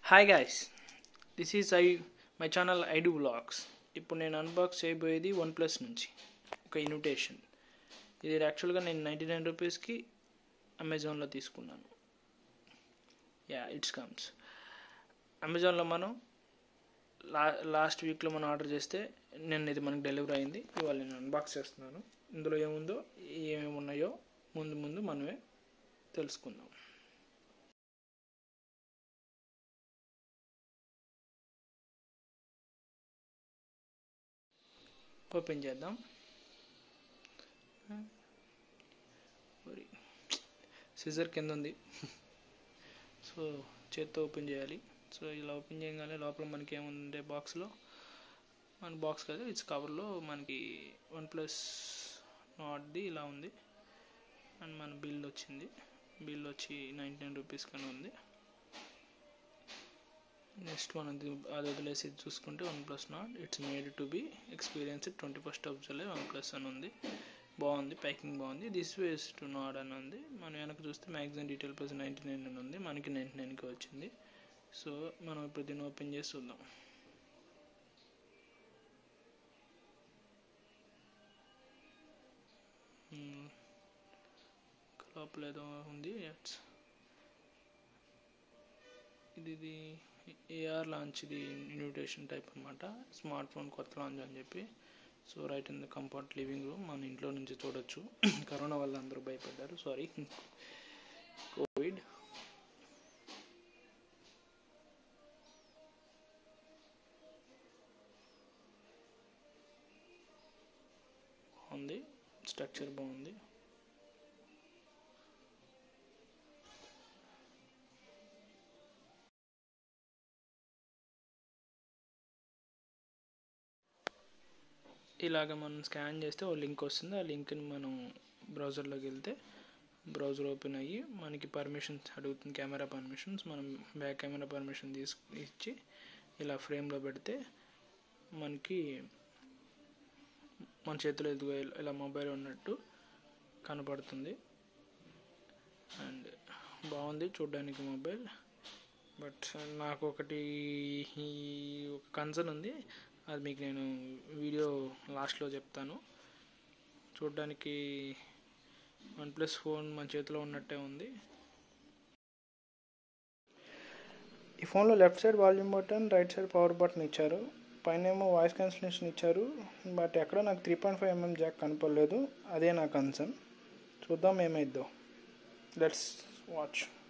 hi guys this is I my channel ఐడు blogs ఇప్పుడు నేను అన్బాక్స్ చేయబోయేది వన్ ప్లస్ నుంచి ఒక ఇన్విటేషన్ ఇది యాక్చువల్గా నేను నైంటీ నైన్ రూపీస్కి అమెజాన్లో తీసుకున్నాను యా ఇట్స్ కమ్స్ అమెజాన్లో మనం లా లాస్ట్ వీక్లో మనం ఆర్డర్ చేస్తే నేను ఇది మనకి డెలివరీ అయింది ఇవాళ నేను అన్బాక్స్ చేస్తున్నాను ఇందులో ఏముందో ఏమేమి ఉన్నాయో ముందు ముందు మనమే తెలుసుకుందాం ఓపెన్ చేద్దాం సిజర్ కింద ఉంది సో చేత్తో ఓపెన్ చేయాలి సో ఇలా ఓపెన్ చేయగానే లోపల మనకి ఏముందంటే బాక్స్లో మన బాక్స్ కదా ఇట్స్ కవర్లో మనకి వన్ ప్లస్ నాట్ది ఇలా ఉంది అండ్ మన బిల్ వచ్చింది బిల్ వచ్చి నైంటీ నైన్ రూపీస్ కానీ ఉంది నెక్స్ట్ మనం అది వదిలేసి చూసుకుంటే one plus not it's made to be experience twenty first of July one plus అని ఉంది బాగుంది ప్యాకింగ్ బాగుంది దిస్ వేస్ టు నాడ్ అని ఉంది మనం వెనక చూస్తే maximum detail plus ninety nine అని ఉంది మనకి నైంటీ నైన్కి వచ్చింది సో మనం ఇప్పుడు దీన్ని ఓపెన్ చేసి చూద్దాం లోపల ఏదో ఉంది ఇది ఇది ఏఆర్ లాంచ్ ఇది ఇన్విటేషన్ టైప్ అనమాట స్మార్ట్ ఫోన్ కొత్త లాంచ్ అని చెప్పి so right in the comfort living room మన ఇంట్లో నుంచి చూడొచ్చు కరోనా వల్ల అందరూ భయపడ్డారు సారీ కోవిడ్ బాగుంది స్ట్రక్చర్ బాగుంది ఇలాగ మనం స్కాన్ చేస్తే ఓ లింక్ వస్తుంది ఆ లింక్ని మనం బ్రౌజర్లోకి వెళ్తే బ్రౌజర్ ఓపెన్ అయ్యి మనకి పర్మిషన్స్ అడుగుతుంది కెమెరా పర్మిషన్స్ మనం బ్యాక్ కెమెరా పర్మిషన్ తీసు ఇచ్చి ఇలా ఫ్రేమ్లో పెడితే మనకి మన చేతిలో ఎదుగు ఇలా మొబైల్ ఉన్నట్టు కనపడుతుంది అండ్ బాగుంది చూడడానికి మొబైల్ బట్ నాకు ఒకటి ఒక కన్సర్న్ ఉంది అది మీకు నేను వీడియో లాస్ట్లో చెప్తాను చూడడానికి వన్ ప్లస్ ఫోన్ మన చేతిలో ఉన్నట్టే ఉంది ఈ ఫోన్లో left side volume button right side power button ఇచ్చారు పైన ఏమో వాయిస్ క్యాన్సిలేషన్ ఇచ్చారు బట్ ఎక్కడ నాకు three point five mm jack కనపడలేదు అదే నా కన్సర్న్ చూద్దాం ఏమైద్దో లెట్స్ వాచ్